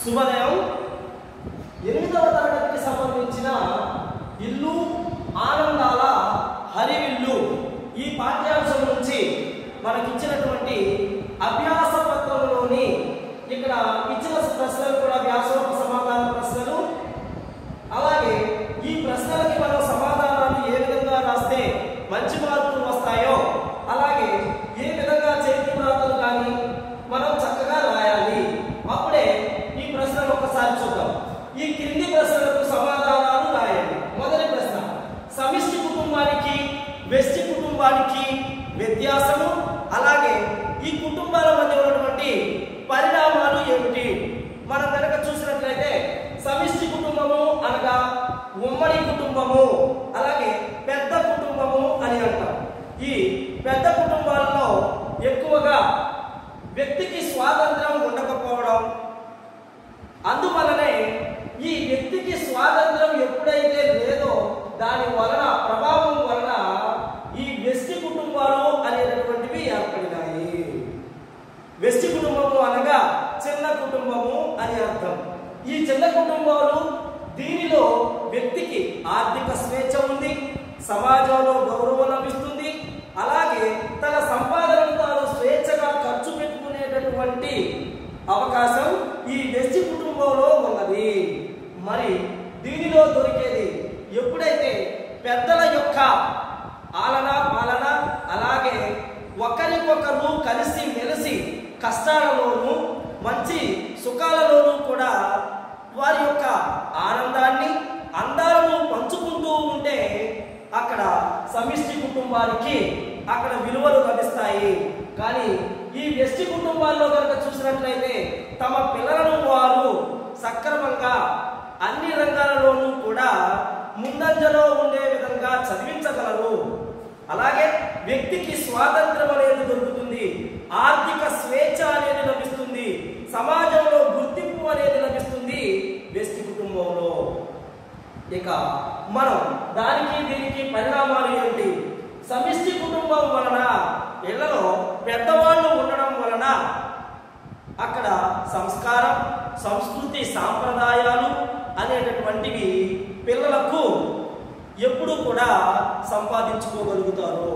శుభోదయం ఎనిమిదవ తరగతికి సంబంధించిన ఇల్లు ఆనందాల హరివిల్లు ఈ పాఠ్యాంశం నుంచి మనకిచ్చినటువంటి అభ్యాస పత్రంలోని ఇక్కడ ఇచ్చిన ప్రశ్నలు కూడా వ్యాసోప సమాధాన ప్రశ్నలు అలాగే ఈ ప్రశ్నలకి మనం సమాధానాలు ఏ విధంగా రాస్తే మంచి మార్కులు వస్తాయో అలాగే ఏ విధంగా చేతి వ్రాతలు కానీ మనం చక్కగా రాయాలి అప్పుడే ఈ ప్రశ్నలు ఒకసారి చూద్దాం ఈ క్రింది ప్రశ్నలకు సమాధానాలు రాయండి మొదటి ప్రశ్న సమిష్టి కుటుంబానికి వెష్టి కుటుంబానికి వ్యత్యాసము అలాగే ఈ కుటుంబాల మధ్య ఉన్నటువంటి పరిణామాలు ఏమిటి మనం కనుక చూసినట్లయితే సమిష్టి కుటుంబము అనగా ఉమ్మడి కుటుంబము అలాగే పెద్ద కుటుంబము అని అంటాం ఈ పెద్ద కుటుంబాలలో ఎక్కువగా వ్యక్తికి స్వాతంత్రం ఉండకపోవడం అందువలనే ఈ వ్యక్తికి స్వాతంత్రం ఎప్పుడైతే లేదో దాని వలన ప్రభావం వలన ఈ వెస్టి కుటుంబాలు అనేటటువంటివి ఏర్పడినాయి వెస్టి కుటుంబము అనగా చిన్న కుటుంబము అని అర్థం ఈ చిన్న కుటుంబాలు దీనిలో వ్యక్తికి ఆర్థిక స్వేచ్ఛ ఉంది సమాజంలో గౌరవం లభిస్తుంది అలాగే తన సంపాదనను తాను స్వేచ్ఛగా ఖర్చు పెట్టుకునేటటువంటి అవకాశం ఈ వెస్టి కుటుంబంలో ఉన్నది మరి దీనిలో దొరికేది ఎప్పుడైతే పెద్దల యొక్క ఆలన పాలన అలాగే ఒకరికొకరు కలిసి మెలిసి కష్టాలలోనూ మంచి సుఖాలలోనూ కూడా వారి యొక్క ఆనందాన్ని అందాలను పంచుకుంటూ ఉంటే అక్కడ సమిష్టి కుటుంబానికి అక్కడ విలువలు లభిస్తాయి కానీ ఈ వ్యష్టి కుటుంబాల్లో కనుక చూసినట్లయితే తమ పిల్లలను వారు సక్రమంగా అన్ని రంగాలలోనూ కూడా ముందంజలో ఉండే విధంగా చదివించగలరు అలాగే వ్యక్తికి స్వాతంత్రం అనేది దొరుకుతుంది ఆర్థిక స్వేచ్ఛ అనేది లభిస్తుంది సమాజంలో గుర్తింపు అనేది లభిస్తుంది వ్యక్తి కుటుంబంలో ఇక మనం దానికి దీనికి పరిణామాలు ఏంటి సమిష్టి కుటుంబం వలన ఇళ్లలో పెద్దవాళ్ళు ఉండడం వలన అక్కడ సంస్కారం సంస్కృతి సాంప్రదాయాలు అనేటటువంటివి పిల్లలకు ఎప్పుడు కూడా సంపాదించుకోగలుగుతారు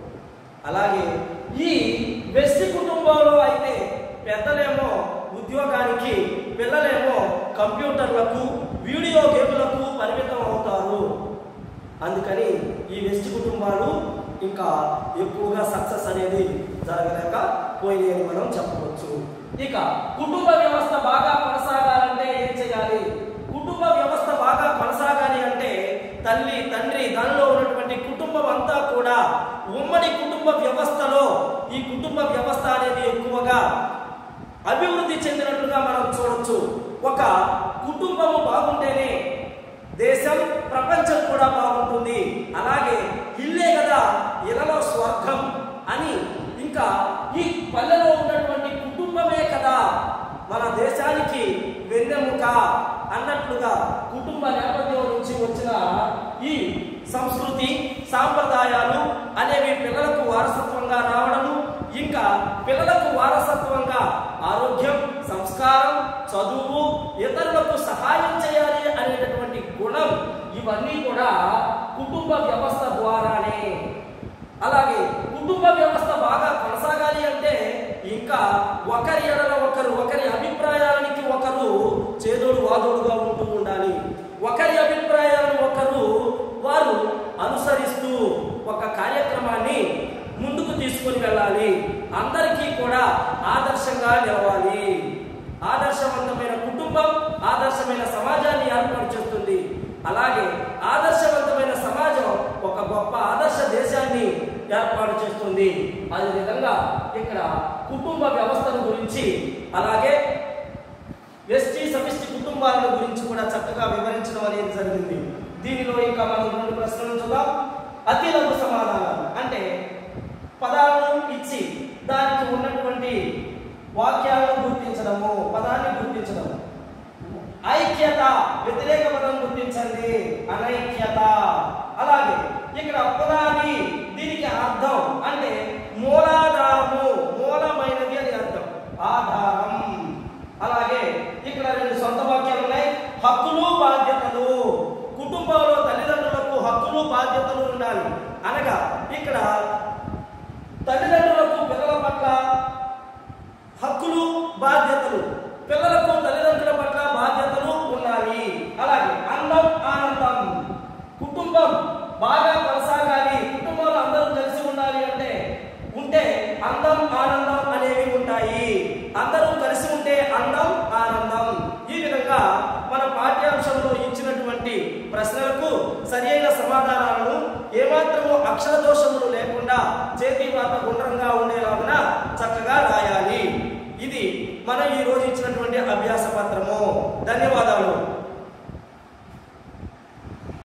అలాగే ఈ వెస్టి కుటుంబంలో అయితే పెద్దలేమో ఉద్యోగానికి పిల్లలేమో కంప్యూటర్లకు వీడియో గేమ్లకు పరిమితం అవుతారు అందుకని ఈ వెస్ట్ కుటుంబాలు ఇంకా ఎక్కువగా సక్సెస్ అనేది జరగలేక పోయినాయని మనం చెప్పవచ్చు ఇక కుటుంబ వ్యవస్థ బాగా కొనసాగాలంటే ఏం చేయాలి కుటుంబ వ్యవస్థ బాగా కొనసాగాలి అంటే తల్లి తండ్రి దానిలో ఉన్నటువంటి కుటుంబం అంతా కూడా ఉమ్మడి కుటుంబ వ్యవస్థలో ఈ కుటుంబ వ్యవస్థ అనేది ఎక్కువగా అభివృద్ధి చెందినట్లుగా మనం చూడొచ్చు ఒక కుటుంబము బాగుంటేనే దేశం ప్రపంచం కూడా బాగుంటుంది అలాగే ఇల్లే కదా ఇలలో స్వర్గం అని ఇంకా ఈ పల్లెలో ఉన్నటువంటి కుటుంబమే కదా మన దేశానికి వెన్నెముక అన్నట్లుగా కుటుంబ నేపథ్యం నుంచి వచ్చిన ఈ సంస్కృతి సాంప్రదాయాలు అనేవి పిల్లలకు వారసత్వంగా రావడము ఇంకా పిల్లలకు వారసత్వంగా ఆరోగ్యం సంస్కారం చదువు ఇతరులకు సహాయం చేయాలి అనేటటువంటి గుణం ఇవన్నీ కూడా కుటుంబ వ్యవస్థ ద్వారానే అలాగే కుటుంబ వ్యవస్థ బాగా కొనసాగాలి అంటే ఇంకా ఒకరి ఎడల ఒకరు ఒకరి అభిప్రాయానికి ఒకరు చేదోడు వాదోడుగా ఉంటూ ఉండాలి ఒకరి అభిప్రాయాలను ఒకరు వారు అనుసరిస్తూ ఒక కార్యక్రమాన్ని ముందుకు తీసుకొని వెళ్ళాలి అందరికీ కూడా ఆదర్శంగా నిలవాలి ఆదర్శవంతమైన కుటుంబం ఆదర్శమైన సమాజాన్ని ఏర్పాటు చేస్తుంది అలాగే ఆదర్శవంతమైన సమాజం ఒక గొప్ప ఆదర్శ దేశాన్ని ఏర్పాటు చేస్తుంది అదేవిధంగా ఇక్కడ కుటుంబ వ్యవస్థల గురించి అలాగే ఎస్టీ సమిష్టి కుటుంబాలను గురించి కూడా చక్కగా వివరించడం అనేది జరిగింది దీనిలో ఇంకా మనం రెండు ప్రశ్నలు చూద్దాం అతి లఘు సమాధానాలు అంటే పదాలను ఇచ్చి దానికి ఉన్నటువంటి వాక్యాలను గుర్తించడము పదాన్ని గుర్తించడం ఐక్యత వ్యతిరేక పదం గుర్తించండి అనైక్యత అలాగే ఇక్కడ పునాది దీనికి అర్థం అంటే మూలాధారము మూలమైనది అని అర్థం ఆధారం అలాగే ఇక్కడ రెండు సొంత వాక్యాలు ఉన్నాయి హక్కులు బాధ్యతలు కుటుంబంలో తల్లిదండ్రులకు హక్కులు బాధ్యతలు ఉండాలి అనగా ఇక్కడ తల్లిదండ్రులకు పిల్లల పట్ల హక్కులు బాధ్యతలు పిల్లలకు తల్లిదండ్రుల పట్ల బాధ్యతలు ఉండాలి అలాగే అందం ఆనందం కుటుంబం బాగా కొనసాగాలి కుటుంబంలో అందరూ కలిసి ఉండాలి అంటే ఉంటే అందం ఆనందం అనేవి ఉంటాయి అందరూ కలిసి ఉంటే అందం ఆనందం ఈ విధంగా మన పాఠ్యాంశంలో ఇచ్చినటువంటి ప్రశ్నలకు సరియైన సమాధానాలను ఏమాత్రము అక్షర దోషములు లేకుండా చేతి వాత గుండ్రంగా ఉండేలా